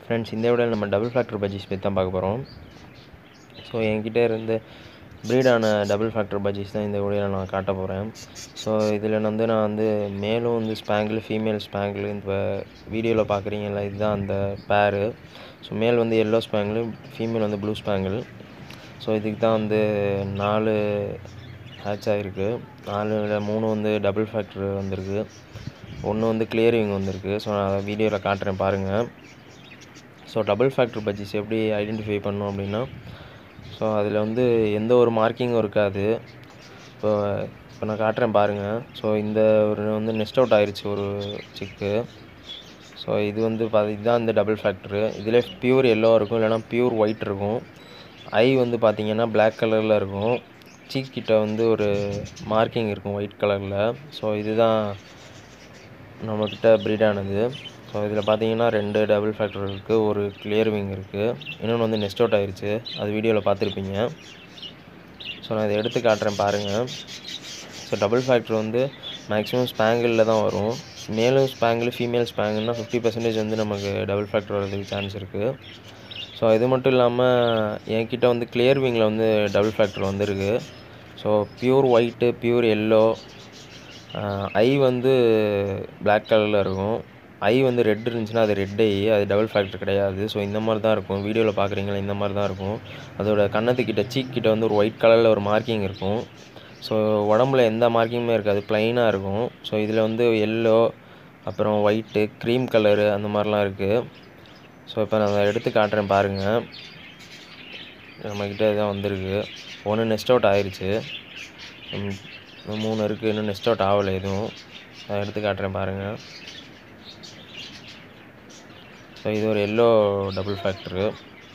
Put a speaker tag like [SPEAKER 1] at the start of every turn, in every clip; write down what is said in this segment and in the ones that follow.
[SPEAKER 1] friends இந்த விட நம்ம டபுள் ஃபேக்டர் பஜ்ஜீஸ் பற்றி தான் பார்க்க போகிறோம் ஸோ என்கிட்ட இருந்து ப்ரீடான டபுள் ஃபேக்டர் பஜ்ஜீஸ் தான் இந்த வீடியோவில் நான் காட்ட போகிறேன் ஸோ இதில் வந்து நான் வந்து மேலும் வந்து ஸ்பேங்கிள் ஃபீமேல் ஸ்பேங்கிள் இந்த வீடியோவில் பார்க்குறீங்கல்ல இதுதான் அந்த பேரு ஸோ மேல் வந்து எல்லோ ஸ்பேங்கிள் ஃபீமேல் வந்து ப்ளூ ஸ்பேங்கிள் ஸோ இதுக்கு தான் வந்து நாலு ஹேட்ச் ஆகிருக்கு நாலில் மூணு வந்து டபுள் ஃபேக்டர் வந்திருக்கு ஒன்று வந்து கிளியரிங் வந்திருக்கு ஸோ நான் அதை வீடியோவில் காட்டுறேன் பாருங்கள் ஸோ டபுள் ஃபேக்டர் பஜ்ஜிஸ் எப்படி ஐடென்டிஃபை பண்ணோம் அப்படின்னா ஸோ அதில் வந்து எந்த ஒரு மார்க்கிங்கும் இருக்காது இப்போ இப்போ நான் காட்டுறேன் பாருங்கள் ஸோ இந்த ஒரு வந்து நெஸ்ட் அவுட் ஆயிடுச்சு ஒரு சிக்கு ஸோ இது வந்து பார்த்து இதுதான் இந்த டபுள் ஃபேக்டரு இதில் பியூர் எல்லோ இருக்கும் இல்லைனா பியூர் ஒயிட் இருக்கும் ஐ வந்து பார்த்திங்கன்னா பிளாக் கலரில் இருக்கும் சீக் கிட்ட வந்து ஒரு மார்க்கிங் இருக்கும் ஒயிட் கலரில் ஸோ இதுதான் நம்மக்கிட்ட ப்ரீடானது ஸோ இதில் பார்த்தீங்கன்னா ரெண்டு டபுள் ஃபேக்டர் இருக்குது ஒரு கிளியர் விங் இருக்குது இன்னொன்று வந்து நெஸ்ட் அவுட் ஆயிடுச்சு அது வீடியோவில் பார்த்துருப்பீங்க ஸோ நான் இதை எடுத்து காட்டுறேன் பாருங்கள் ஸோ டபுள் ஃபேக்டர் வந்து மேக்ஸிமம் ஸ்பேங்கிளில் தான் வரும் மேலும் ஸ்பேங்கிள் ஃபீமேல் ஸ்பேங்கிள்னா ஃபிஃப்டி பர்சன்டேஜ் வந்து நமக்கு டபுள் ஃபேக்டர் வரதுக்கு சான்ஸ் இருக்குது ஸோ இது மட்டும் இல்லாமல் என்கிட்ட வந்து கிளியர் விங்கில் வந்து டபுள் ஃபேக்டர் வந்திருக்கு so pure white pure yellow eye வந்து பிளாக் கலரில் இருக்கும் ஐ வந்து ரெட் இருந்துச்சுன்னா அது ரெட் ஐ அது டபுள் ஃபேக்டர் கிடையாது ஸோ இந்த மாதிரி தான் இருக்கும் வீடியோவில் பார்க்குறீங்களா இந்த மாதிரி தான் இருக்கும் அதோட கன்னத்துக்கிட்ட சீக் கிட்ட வந்து ஒரு ஒயிட் கலரில் ஒரு மார்க்கிங் இருக்கும் ஸோ உடம்புல எந்த மார்க்கிங்குமே இருக்காது ப்ளைனாக இருக்கும் ஸோ இதில் வந்து எல்லோ அப்புறம் ஒயிட்டு க்ரீம் கலரு அந்த மாதிரிலாம் இருக்குது ஸோ இப்போ நான் அதை எடுத்து காட்டுறேன் பாருங்கள் நம்மக்கிட்ட இதான் வந்திருக்கு ஒன்று நெஸ்ட் அவுட் ஆயிடுச்சு மூணு இருக்குது இன்னும் நெஸ்ட் அவுட் ஆகலை எதுவும் அதை எடுத்து காட்டுறேன் பாருங்கள் ஸோ இது ஒரு எல்லோ டபுள் ஃபேக்டரு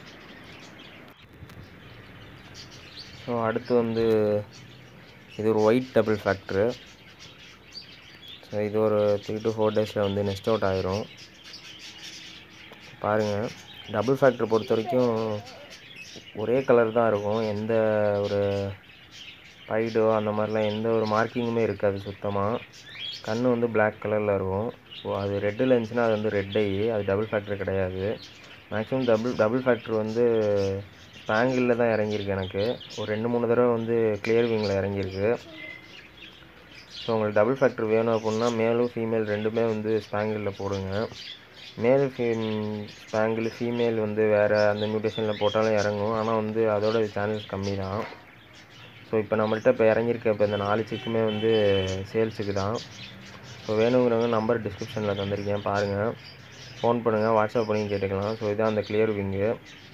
[SPEAKER 1] ஸோ அடுத்து வந்து இது ஒரு ஒயிட் டபுள் ஃபேக்டரு ஸோ இது ஒரு த்ரீ டு ஃபோர் டேஸில் வந்து நெஸ்ட் அவுட் ஆயிரும் பாருங்கள் டபுள் ஃபேக்டர் பொறுத்த வரைக்கும் ஒரே கலர் தான் இருக்கும் எந்த ஒரு பைடோ அந்த மாதிரிலாம் எந்த ஒரு மார்க்கிங்குமே இருக்காது சுத்தமாக கண் வந்து பிளாக் கலரில் இருக்கும் ஸோ அது ரெட்டில் இருந்துச்சுன்னா அது வந்து ரெட் ஐ அது டபுள் ஃபேக்டர் கிடையாது மேக்ஸிமம் டபுள் டபுள் ஃபேக்டர் வந்து ஸ்பேங்கிளில் தான் இறங்கியிருக்கு எனக்கு ஒரு ரெண்டு மூணு தடவை வந்து கிளியர் விங்கில் இறங்கியிருக்கு ஸோ உங்களுக்கு டபுள் ஃபேக்டர் வேணும் அப்படின்னா மேலும் ஃபீமேல் ரெண்டுமே வந்து ஸ்பேங்கிளில் போடுங்க மேல் ஃபீம் ஸ்பேங்கிள் ஃபீமேல் வந்து வேறு அந்த மியூட்டேஷனில் போட்டாலும் இறங்கும் ஆனால் வந்து அதோட சான்சஸ் கம்மி தான் ஸோ இப்போ நம்மள்ட்ட இப்போ இறங்கியிருக்க இப்போ இந்த நாலு சிக்குமே வந்து சேல்ஸுக்கு தான் ஸோ வேணுங்கிறவங்க நம்பர் டிஸ்கிரிப்ஷனில் தந்திருக்கேன் பாருங்கள் ஃபோன் பண்ணுங்கள் வாட்ஸ்அப் பண்ணி கேட்டுக்கலாம் ஸோ இதான் அந்த கிளியர் விங்கு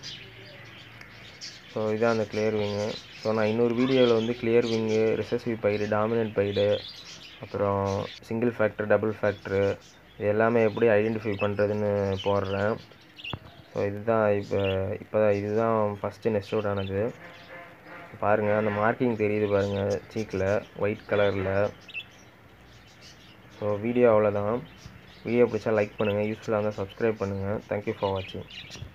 [SPEAKER 1] ஸோ இதான் அந்த கிளியர் விங்கு ஸோ நான் இன்னொரு வீடியோவில் வந்து கிளியர் விங்கு ரிசர்சிவ் பைடு டாமினன்ட் பைடு அப்புறம் சிங்கிள் ஃபேக்டர் டபுள் ஃபேக்டரு இது எல்லாமே எப்படி ஐடென்டிஃபை பண்ணுறதுன்னு போடுறேன் ஸோ இதுதான் இப்போ இப்போ இதுதான் ஃபஸ்ட்டு நெஸ்ட் அவுட் ஆனது பாருங்கள் அந்த மார்க்கிங் தெரியுது பாருங்கள் சீக்கில் ஒயிட் கலரில் ஸோ வீடியோ அவ்வளோதான் வீடியோ பிடிச்சா லைக் பண்ணுங்கள் யூஸ்ஃபுல்லாக இருந்தால் சப்ஸ்கிரைப் பண்ணுங்கள் தேங்க்யூ ஃபார் வாட்சிங்